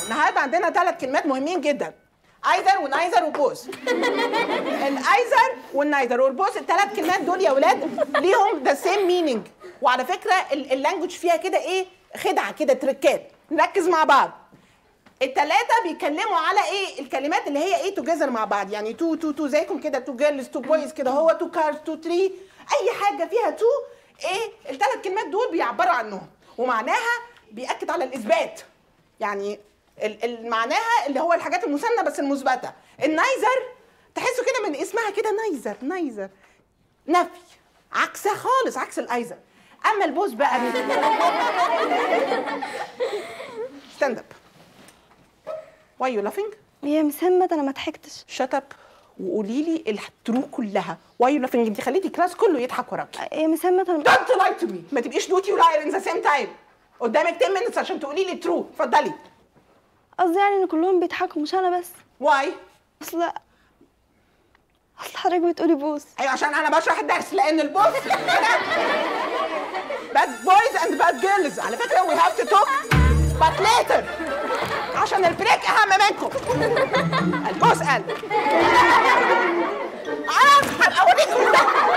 النهارده عندنا ثلاث كلمات مهمين جدا ايزر ونايزر وبوز الايزر والنايزر والبوز الثلاث كلمات دول يا ولاد ليهم ذا سيم مينينج وعلى فكره اللانجوج فيها كده ايه خدعه كده تريكات نركز مع بعض التلاتة بيتكلموا على ايه الكلمات اللي هي ايه توجذر مع بعض يعني تو تو تو زيكم كده تو جيرلز تو بويز كده هو تو كارز تو تري اي حاجه فيها تو ايه الثلاث كلمات دول بيعبروا عنهم ومعناها بيأكد على الاثبات يعني ال- ال- معناها اللي هو الحاجات المثنى بس المثبته النايزر تحسوا كده من اسمها كده نايزر نايزر نفي عكسها خالص عكس الايزر اما البوز بقى ستاند اب واي يو لافينج يا مس همت انا ما ضحكتش شت اب وقولي لي الترو كلها واي يو لافينج انت خليتي الكلاس كله يضحك وراكي يا مس همت انا دونت لاي تو مي ما تبقيش نوتي ولاير ان ذا سيم تايم قدامك 10 minutes عشان تقولي لي ترو اتفضلي قصدي يعني ان كلهم بيضحكوا مش انا بس واي اصل اصل حضرتك بتقولي بوس ايوه عشان انا بشرح الدرس لان البوس باد بويز اند باد جيرلز على فكره وي هاف تو توك بات ليتر عشان البريك اهم منكم البوس قال عارف هبقى اوريكم ده